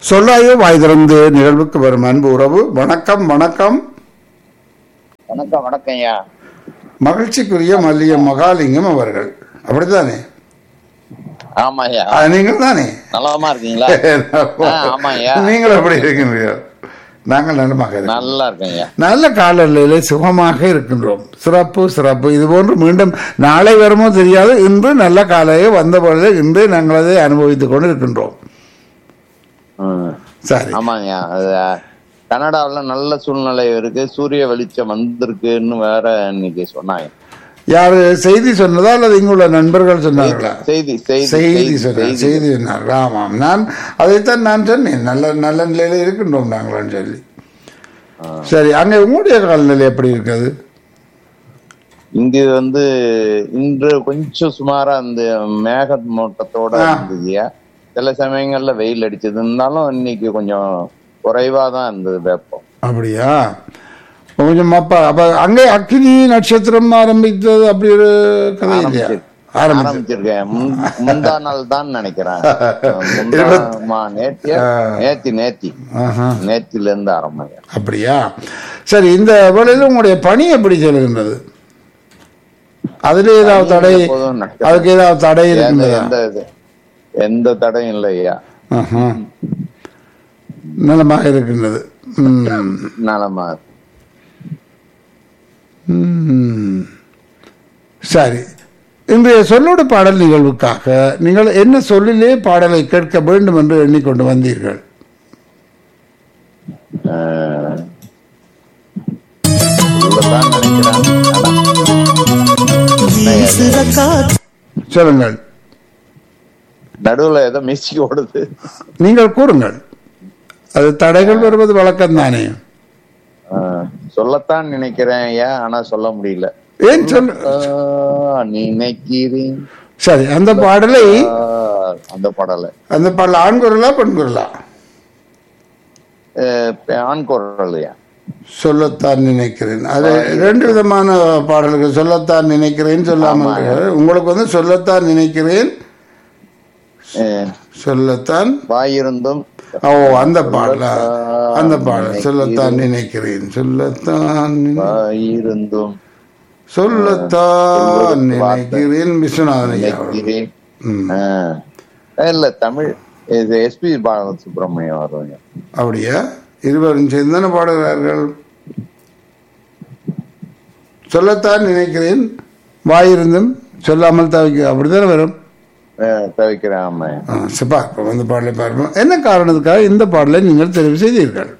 சொல்லாயோ வாய் திறந்து நிகழ்வுக்கு வரும் அன்பு உறவு வணக்கம் வணக்கம் வணக்கம் வணக்கம் ஐயா மகிழ்ச்சிக்குரிய மல்லிய மகாலிங்கம் அவர்கள் அப்படித்தானே ஆமா ஐயா ஆ, நீங்கள் தானே நலமா இருக்கீங்களா ஆ, ஆமாய்யா. நீங்கள் எப்படி இருக்கீங்க நாங்கள் நலமாக இருக்கோம். நல்லா இருக்கேன் ஐயா நல்ல காலநிலையில சுகமாக இருக்கின்றோம் சிறப்பு சிறப்பு இது போன்று மீண்டும் நாளை வருமோ தெரியாது இன்று நல்ல காலையே வந்த பொழுது இன்று நாங்கள் அதை அனுபவித்துக் கொண்டு இருக்கின்றோம் ம். சரி ஆமாங்கய்யா அது கனடாவுல நல்ல சூழ்நிலை இருக்கு சூரிய வெளிச்சம் வந்திருக்குன்னு வேற இன்னைக்கு சொன்னாங்க யாரு செய்தி சொன்னதா அல்லது இங்குள்ள நண்பர்கள் சொன்னார்களா செய்தி செய்தி செய்தி சொன்னார் செய்தி சொன்னார் ஆமாம் நான் அதைத்தான் நான் சொன்னேன் நல்ல நல்ல நிலையில இருக்கின்றோம் நாங்களான்னு சொல்லி சரி அங்கே உங்களுடைய காலநிலை எப்படி இருக்குது இங்க வந்து இன்று கொஞ்சம் சுமாரா அந்த மேக மூட்டத்தோட ஆ. இருந்ததுயா சில சமயங்கள்ல வெயில் அடிச்சது இருந்தாலும் இன்னைக்கு கொஞ்சம் குறைவா தான் இருந்தது வெப்பம் அப்படியா கொஞ்சம் அப்ப அப்ப அங்கே அக்கினி நட்சத்திரம் ஆரம்பித்தது அப்படி ஒரு கதை இல்லையா ஆரம்பிச்சு ஆரம்பிச்சிருக்கேன் முன்- முந்தா நாள் தான் நினைக்கிறேன் முந்தா ஆமா, நேத்தியா நேத்தி நேத்தி ஆஹா. நேத்தில இருந்து ஆரம்பிங்க அப்படியா சரி இந்த வேளையில் உங்களுடைய பணி எப்படி செல்கின்றது அதுல ஏதாவது தடை எப்போதும் நடக்குது. அதுக்கு ஏதாவது தடை எந்த இருக்கின்றதா எந்த இது- எந்த தடையும் இல்லையா ஆஹா. நலமாக இருக்கின்றது ம். நலமா ம். சரி இன்றைய சொல்லோடு பாடல் நிகழ்வுக்காக நீங்கள் என்ன சொல்லிலே பாடலை கேட்க வேண்டும் என்று எண்ணிக்கொண்டு வந்தீர்கள் ஆஹ், சொல்லத்தான் நினைக்கிறேன் ஆனா, சொல்லுங்கள் நடுவுல ஏதோ மியூசிக் ஓடுது நீங்கள் கூறுங்கள் அது தடைகள் வருவது வழக்கம் தானே ஆஹ், சொல்லத்தான் நினைக்கிறேன் ஐயா ஆனா சொல்ல முடியல ஏன் சொல் ஆஹ், நினைக்கிறேன் சரி அந்த பாடலை ஆஹ், அந்த பாடல அந்த பாடல் ஆண் குரலா பெண் குரலா ஆண் குரல்லையா சொல்லத்தான் நினைக்கிறேன் அது ரெண்டு விதமான பாடல்கள் சொல்லத்தான் நினைக்கிறேன் சொல்லாமல் இருக்கிறது. உங்களுக்கு வந்து சொல்லத்தான் நினைக்கிறேன் ஆஹ், சொல்லத்தான் வாயிருந்தும் ஓ அந்த பாடல அந்த பாடல் சொல்லத்தான் நினைக்கிறேன் சொல்லத்தான் நினை- வாயிருந்தும் சொல்லத்தான் நினைக்கிறேன் விஸ்வநாதன் ஐயா அவர்கள். நினைக்கிறேன் ம். ஆஹ், இல்ல தமிழ் இது எஸ்பி பாலசுப்ரமணியம் வருவாங்க அப்படியா இருவரும் சேர்ந்து தானே பாடுகிறார்கள் சொல்லத்தான் நினைக்கிறேன் வாயிருந்தும் சொல்லாமல் தவிக்க அப்படித்தானே வரும் ஆஹ், தவிக்கிறேன் ஆமா ஆ, சரி, பார்ப்போம் அந்த பாடலை பார்ப்போம் என்ன காரணத்துக்காக இந்த பாடலை நீங்கள் தெரிவு செய்தீர்கள்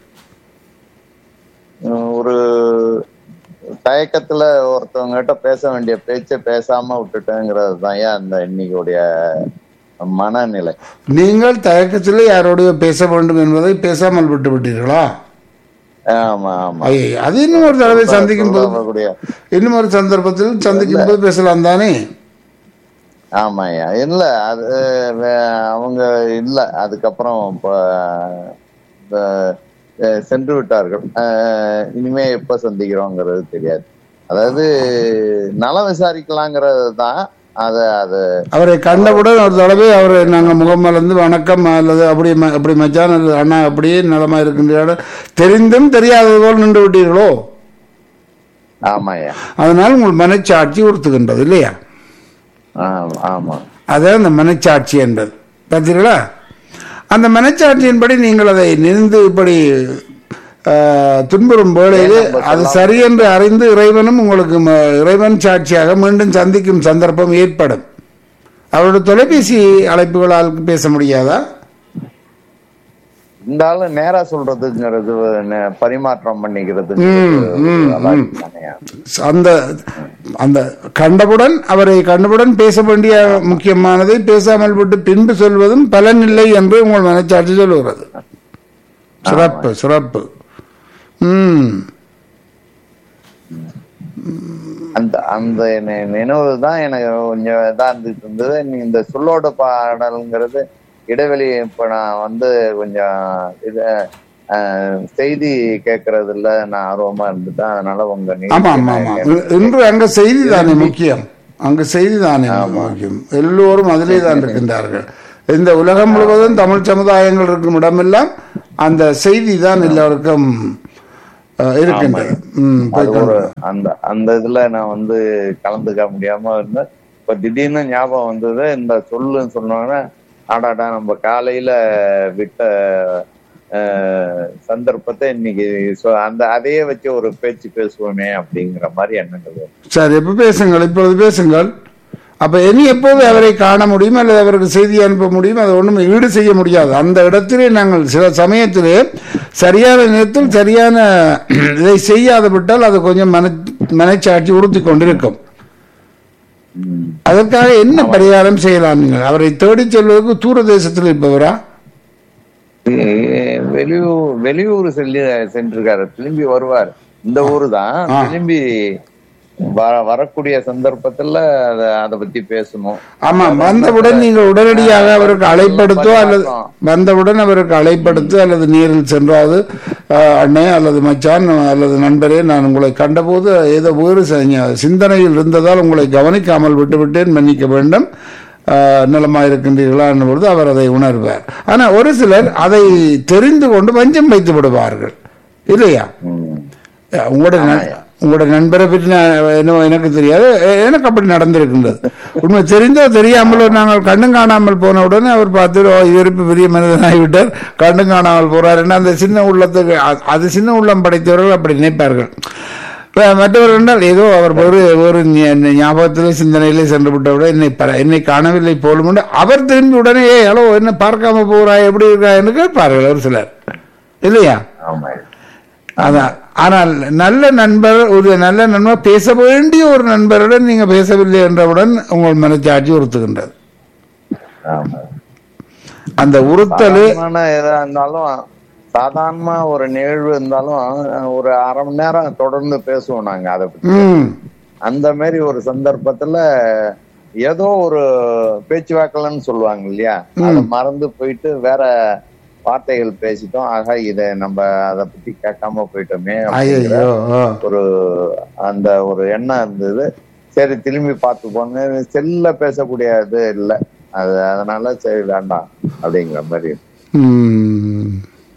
உம், ஒரு தயக்கத்துல ஒருத்தவங்க கிட்ட பேச வேண்டிய பேச்ச பேசாம விட்டுட்டேங்கிறது தான் ஏன் அந்த இன்னைக்குடைய மனநிலை நீங்கள் தயக்கத்தில் யாரோடைய பேச வேண்டும் என்பதை பேசாமல் விட்டு விட்டீர்களா ஆமா ஆமா ஐயே, அது இன்னும் ஒரு தடவை சந்திக்கும் போது சொல்லக்கூடிய இன்னும் ஒரு சந்தர்ப்பத்தில் சந்திக்கும் போது பேசலாம் தானே ஆமாய்யா இல்ல அது வே- அவங்க இல்ல அதுக்கப்புறம் இப்ப, இப்ப, அஹ், சென்று விட்டார்கள் அஹ், இனிமே எப்ப சந்திக்கிறோங்கிறது தெரியாது அதாவது நலம் விசாரிக்கலாங்கிறது தான் அத அது அவரை கண்டவுடன் ஒரு தடவை அவரை நாங்கள் முகம் மலர்ந்து வணக்கம் அல்லது அப்படி ம- அப்படி மச்சான் அல்லது அண்ணா அப்படியே நலமா இருக்கின்ற தெரிந்தும் தெரியாதது போல் நின்று விட்டீர்களோ ஆமாய்யா அதனால் உங்கள் மனச்சாட்சி உறுத்துகின்றது இல்லையா ஆமா ஆமா அதான் அந்த மனச்சாட்சி என்பது பார்த்தீர்களா அந்த மனச்சாட்சியின்படி நீங்கள் அதை நினைந்து இப்படி ஆஹ், துன்புறும் வேளையில் அது சரி என்று அறிந்து இறைவனும் உங்களுக்கு ம- இறைவன் சாட்சியாக மீண்டும் சந்திக்கும் சந்தர்ப்பம் ஏற்படும் அவருடைய தொலைபேசி அழைப்புகளால் பேச முடியாதா இருந்தாலும் நேரா சொல்றதுங்கிறது நே- பரிமாற்றம் பண்ணிக்கிறது அந்த அந்த கண்டவுடன் அவரை கண்டவுடன் பேச வேண்டிய முக்கியமானதை பேசாமல் விட்டு பின்பு சொல்வதும் பலனில்லை என்று உங்கள் மனச்சாட்சி சொல்லுகிறது சிறப்பு சிறப்பு ம் அந்த அந்த நி- நினைவு தான் எனக்கு கொஞ்சம் இதா இருந்துட்டு இருந்தது நீ இந்த சொல்லோட பாடல்ங்கிறது இடைவெளி இப்ப நான் வந்து கொஞ்சம் இது அஹ், செய்தி கேட்கறதுல நான் ஆர்வமா இருந்துட்டேன் அதனால உங்க ஆமா ஆமா ஆமா இ- இன்று அங்க செய்தி தானே முக்கியம் அங்க செய்தி தானே முக்கியம் எல்லோரும் அதிலே தான் இருக்கின்றார்கள் இந்த உலகம் முழுவதும் தமிழ் சமுதாயங்கள் இருக்கும் இடமெல்லாம் அந்த செய்தி தான் எல்லோருக்கும் அஹ், இருக்கின்றது ம், அது போய் ஒரு அந்த அந்த இதுல நான் வந்து கலந்துக்க முடியாம இருந்தேன் இப்ப திடீர்னு ஞாபகம் வந்தது இந்த சொல்லுன்னு சொன்னோன்னே ஆடாடா நம்ம காலையில விட்ட அஹ், சந்தர்ப்பத்தை இன்னைக்கு சொ- அந்த அதையே வச்சு ஒரு பேச்சு பேசுவோமே அப்படிங்கிற மாதிரி எண்ணங்கள் வருது. சரி இப்ப பேசுங்கள் இப்பொழுது பேசுங்கள் அப்ப இனி எப்போது அவரை காண முடியும் அல்லது அவருக்கு செய்தி அனுப்ப முடியும் அதை ஒண்ணும் ஈடு செய்ய முடியாது அந்த இடத்திலே நாங்கள் சில சமயத்திலே சரியான நேரத்தில் சரியான இதை செய்யாத விட்டால் அது கொஞ்சம் மன மனச்சாட்சி உறுத்தி கொண்டிருக்கும் ம். அதற்காக என்ன பரிகாரம் செய்யலாம் நீங்கள் அவரை தேடிச் செல்வதற்கு தூர தேசத்தில் இருப்பவரா ஏ- வெளியூர் வெளியூர் செல்லி சென்றிருக்காரு திரும்பி வருவார் இந்த ஊரு தான் ஆ. திரும்பி வர வரக்கூடிய சந்தர்ப்பத்துல அத அத பத்தி பேசணும் ஆமா வந்தவுடன் நீங்கள் உடனடியாக அவருக்கு அழைப்படுத்தோ அல்லது வந்தவுடன் அவருக்கு அழைப்படுத்து அல்லது நேரில் சென்றாது அஹ், அண்ணே அல்லது மச்சான் அல்லது நண்பரே நான் உங்களை கண்டபோது ஏதோ வேறு ச- சிந்தனையில் இருந்ததால் உங்களை கவனிக்காமல் விட்டுவிட்டேன் மன்னிக்க வேண்டும் அஹ், நலமா இருக்கின்றீர்களா பொழுது அவர் அதை உணர்வார் ஆனா ஒரு சிலர் அதை தெரிந்து கொண்டு வஞ்சம் வைத்து விடுவார்கள் இல்லையா ம். அஹ் உங்களோட ந- உங்களோட நண்பரை பற்றி நான் என்னவோ எனக்கு தெரியாது எ- எனக்கு அப்படி நடந்திருக்கின்றது உண்மை தெரிந்தோ தெரியாமலோ நாங்கள் கண்ணும் காணாமல் போன உடனே அவர் பார்த்து "ஓ, இவர் இப்ப பெரிய மனிதனாகிவிட்டார் கண்ணும் காணாமல் போறாருன்னு அந்த சின்ன உள்ளத்துக்கு அ- அது சின்ன உள்ளம் படைத்தவர்கள் அப்படி நினைப்பார்கள் இப்ப மற்றவர் என்றால் ஏதோ அவர் ஒரு ஒரு ஞ- ஞாபகத்திலே சிந்தனையிலே சென்று விட்டவுடன் என்னை பர- என்னை காணவில்லை போலும் என்று அவர் திரும்பி உடனே ஏ ஹலோ என்ன பார்க்காம போறாய் எப்படி இருக்கா என்று கேட்பார்கள் ஒரு சிலர் இல்லையா ஆமா அதான் ஆனால் நல்ல நண்பர் ஒரு நல்ல நண்பர் பேச வேண்டிய ஒரு நண்பருடன் நீங்க பேசவில்லை என்றவுடன் உங்கள் மனச்சாட்சி உறுத்துகின்றது ஆமா அந்த உறுத்தல் சாதாரணமான எதா இருந்தாலும் சாதாரணமா ஒரு நிகழ்வு இருந்தாலும் ஒரு அரை மணி நேரம் தொடர்ந்து பேசுவோம் நாங்க அதை பத்தி ம் அந்த மாதிரி ஒரு சந்தர்ப்பத்துல ஏதோ ஒரு பேச்சுவாக்கலன்னு சொல்லுவாங்க இல்லையா அதை மறந்து போயிட்டு வேற வார்த்தைகள் பேசிட்டோம் ஆக இத நம்ம அதை பத்தி கேட்காம போயிட்டோமே அப்படிங்கிற ஐயோ ஒரு அந்த ஒரு எண்ணம் இருந்தது சரி திரும்பி பார்த்து போன்னு செல்ல பேசக்கூடிய இது இல்லை அது அதனால சரி வேண்டாம் அப்படிங்கிற மாதிரி ம்.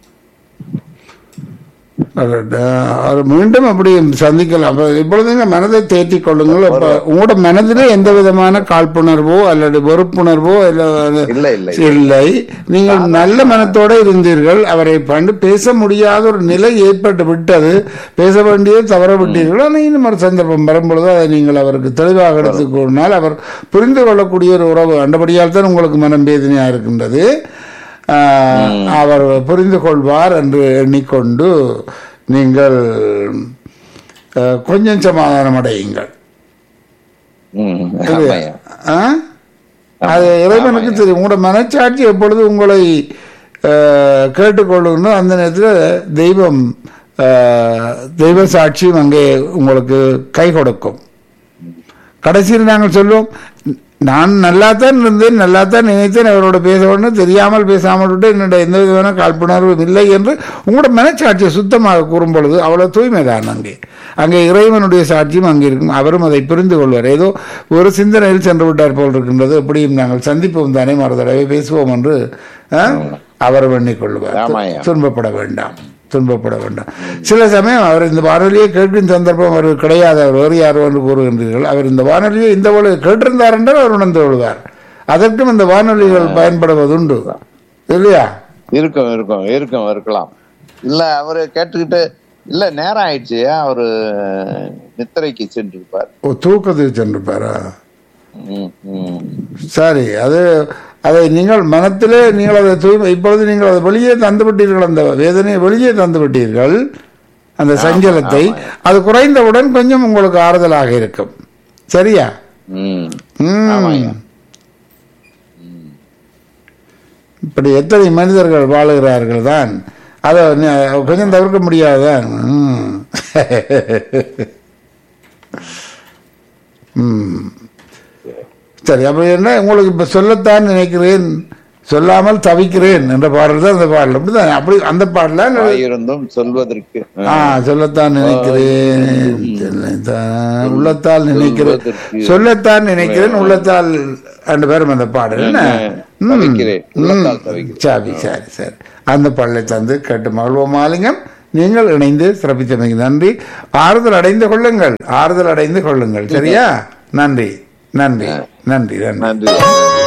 அடடா. அவர் மீண்டும் அப்படி சந்திக்கலாம் அப்ப இப்பொழுதுங்க மனதை தேற்றிக் கொள்ளுங்கள் அப்ப உங்களோட மனதிலே எந்த விதமான காழ்ப்புணர்வோ அல்லது வெறுப்புணர்வோ அல்லது இல்ல இல்ல இல்லை நீங்கள் நல்ல மனத்தோட இருந்தீர்கள் அவரை கண்டு பேச முடியாத ஒரு நிலை ஏற்பட்டு விட்டது பேச வேண்டியது தவற விட்டீர்கள் ஆனால் இன்னும் ஒரு சந்தர்ப்பம் வரும்பொழுது அதை நீங்கள் அவருக்கு தெளிவாக எடுத்து கூறினால் அவர் புரிந்து கொள்ளக்கூடிய ஒரு உறவு அண்டபடியால் தான் உங்களுக்கு மனம் வேதனையா இருக்கின்றது ஆஹ், அவர் புரிந்து கொள்வார் என்று எண்ணிக்கொண்டு நீங்கள் ஆஹ், கொஞ்சம் சமாதானம் அடையுங்கள் ம், ஆமாய்யா. ஆ? அது இறைவனுக்கு தெரியும் உங்களோட மனச்சாட்சி எப்பொழுது உங்களை அஹ், கேட்டுக்கொள்ளுன்னு அந்த நேரத்தில் தெய்வம் அஹ், தெய்வ சாட்சியும் அங்கே உங்களுக்கு கை கொடுக்கும் கடைசியில் நாங்கள் சொல்லுவோம் நான் நல்லா தான் இருந்தேன் நல்லா தான் நினைத்தேன் அவரோட பேச வேண்டும் தெரியாமல் பேசாமல் விட்டு என்னோட எந்த விதமான காழ்ப்புணர்வும் இல்லை என்று உங்களோட மனச்சாட்சியை சுத்தமாக கூறும் பொழுது அவ்வளவு தூய்மை தான் அங்கே அங்கே இறைவனுடைய சாட்சியும் அங்கே இருக்கும் அவரும் அதை புரிந்து கொள்வார் ஏதோ ஒரு சிந்தனையில் சென்று விட்டார் போல் இருக்கின்றது எப்படியும் நாங்கள் சந்திப்போம் தானே மறு தடவை பேசுவோம் என்று ஆ, அவர் எண்ணிக்கொள்வார் ஆமாய்யா. துன்பப்பட வேண்டாம் துன்பப்பட வேண்டாம் சில சமயம் அவர் இந்த வானொலியை கேட்கும் சந்தர்ப்பம் அவர் கிடையாது அவர் வேறு யாரோ என்று கூறுகின்றீர்கள் அவர் இந்த வானொலியை இந்த போல கேட்டிருந்தார் என்றால் அவர் உணர்ந்து கொள்வார் அதற்கும் இந்த வானொலிகள் பயன்படுவதுண்டு இல்லையா இருக்கும் இருக்கும் இருக்கும் இருக்கலாம் இல்ல அவரு கேட்டுக்கிட்டு இல்ல நேரம் ஆயிடுச்சு அவரு நித்திரைக்கு சென்று இருப்பார் ஓ தூக்கத்துக்கு சென்றிருப்பாரா ம், ம். சரி அது அதை நீங்கள் மனத்திலே நீங்கள் அதை தூய்மை இப்பொழுது நீங்கள் அதை வெளியே தந்து விட்டீர்கள் அந்த வேதனையை வெளியே தந்து விட்டீர்கள் அந்த சஞ்சலத்தை அது குறைந்தவுடன் கொஞ்சம் உங்களுக்கு ஆறுதலாக இருக்கும் சரியா ம். ம். ஆமாய்யா. இப்படி எத்தனை மனிதர்கள் வாழுகிறார்கள் தான் அதை நி- கொஞ்சம் தவிர்க்க முடியாதுதான் ம். ம். சரி அப்ப என்ன உங்களுக்கு இப்ப சொல்லத்தான் நினைக்கிறேன் சொல்லாமல் தவிக்கிறேன் என்ற பாடல் தான் அந்த பாடல் அப்படிதான் அப்படி அந்த பாடல வாயிருந்தும் சொல்வதற்கு ஆ சொல்லத்தான் நினைக்கிறேன் சொல்லத்தான் உள்ளத்தால் நினைக்கிறேன் சொல்வதற்கு. சொல்லத்தான் நினைக்கிறேன் உள்ளத்தால் ரெண்டு பேரும் அந்த பாடல் என்ன தவிக்கிறேன் உள்ளத்தால் தவிக்கிறேன் சரி சரி சரி அந்த பள்ளை தந்து கேட்டு மகிழ்வோம் மாலிங்கம் நீங்கள் இணைந்து சிறப்பித்தமைக்கு நன்றி ஆறுதல் அடைந்து கொள்ளுங்கள் ஆறுதல் அடைந்து கொள்ளுங்கள் சரியா நன்றி நன்றி நன்றி நன்றி நன்றி